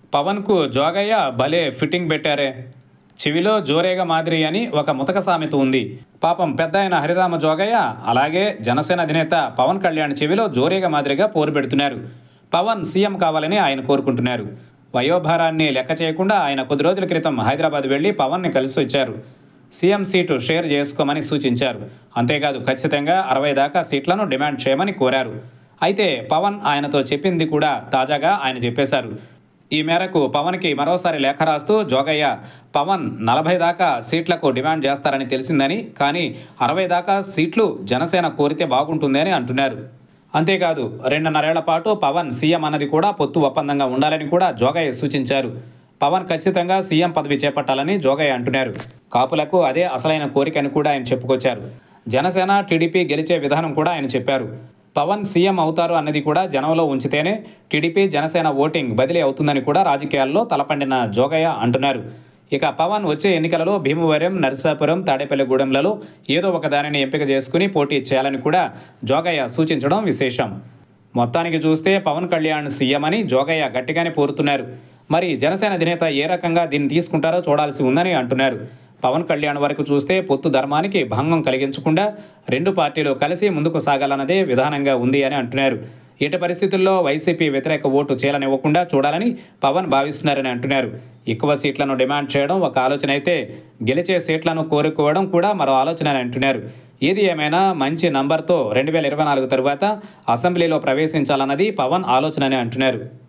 పవన్కు జోగయ్య భలే ఫిట్టింగ్ పెట్టారే చెవిలో జోరేగ మాదిరి అని ఒక ముతక సామెత ఉంది పాపం పెద్ద ఆయన హరిరామ జోగయ్య అలాగే జనసేన అధినేత పవన్ కళ్యాణ్ చెవిలో జోరేగ మాదిరిగా పోరు పెడుతున్నారు పవన్ సీఎం కావాలని ఆయన కోరుకుంటున్నారు వయోభారాన్ని లెక్క చేయకుండా ఆయన కొద్ది రోజుల క్రితం హైదరాబాద్ వెళ్లి పవన్ని కలిసి వచ్చారు సీఎం సీటు షేర్ చేసుకోమని సూచించారు అంతేకాదు ఖచ్చితంగా అరవై దాకా సీట్లను డిమాండ్ చేయమని కోరారు అయితే పవన్ ఆయనతో చెప్పింది కూడా తాజాగా ఆయన చెప్పేశారు ఈ మేరకు పవన్కి మరోసారి లేఖ రాస్తూ జోగయ్య పవన్ నలభై దాకా సీట్లకు డిమాండ్ చేస్తారని తెలిసిందని కానీ అరవై దాకా సీట్లు జనసేన కోరితే బాగుంటుంది అని అంటున్నారు అంతేకాదు రెండున్నరేళ్ల పాటు పవన్ సీఎం అన్నది కూడా పొత్తు ఒప్పందంగా ఉండాలని కూడా జోగయ్య సూచించారు పవన్ ఖచ్చితంగా సీఎం పదవి చేపట్టాలని జోగయ్య అంటున్నారు కాపులకు అదే అసలైన కోరికని కూడా ఆయన చెప్పుకొచ్చారు జనసేన టీడీపీ గెలిచే విధానం కూడా ఆయన చెప్పారు పవన్ సీఎం అవుతారు అన్నది కూడా జనంలో ఉంచితేనే టీడీపీ జనసేన ఓటింగ్ బదిలీ అవుతుందని కూడా రాజకీయాల్లో తలపండిన జోగయ్య అంటున్నారు ఇక పవన్ వచ్చే ఎన్నికలలో భీమవరం నరసాపురం తాడేపల్లిగూడెంలలో ఏదో ఒక దానిని ఎంపిక చేసుకుని పోటీ చేయాలని కూడా జోగయ్య సూచించడం విశేషం మొత్తానికి చూస్తే పవన్ కళ్యాణ్ సీఎం అని జోగయ్య గట్టిగానే పోరుతున్నారు మరి జనసేన అధినేత ఏ రకంగా దీన్ని తీసుకుంటారో చూడాల్సి ఉందని అంటున్నారు పవన్ కళ్యాణ్ వరకు చూస్తే పొత్తు ధర్మానికి భంగం కలిగించకుండా రెండు పార్టీలు కలిసి ముందుకు సాగాలన్నదే విధానంగా ఉంది అని అంటున్నారు ఎట్టి పరిస్థితుల్లో వైసీపీ వ్యతిరేక ఓటు చేయాలనివ్వకుండా చూడాలని పవన్ భావిస్తున్నారని అంటున్నారు ఎక్కువ సీట్లను డిమాండ్ చేయడం ఒక ఆలోచన అయితే గెలిచే సీట్లను కోరుకోవడం కూడా మరో ఆలోచన అని అంటున్నారు ఏది ఏమైనా మంచి నంబర్తో రెండు వేల ఇరవై నాలుగు తరువాత అసెంబ్లీలో ప్రవేశించాలన్నది పవన్ ఆలోచన అని అంటున్నారు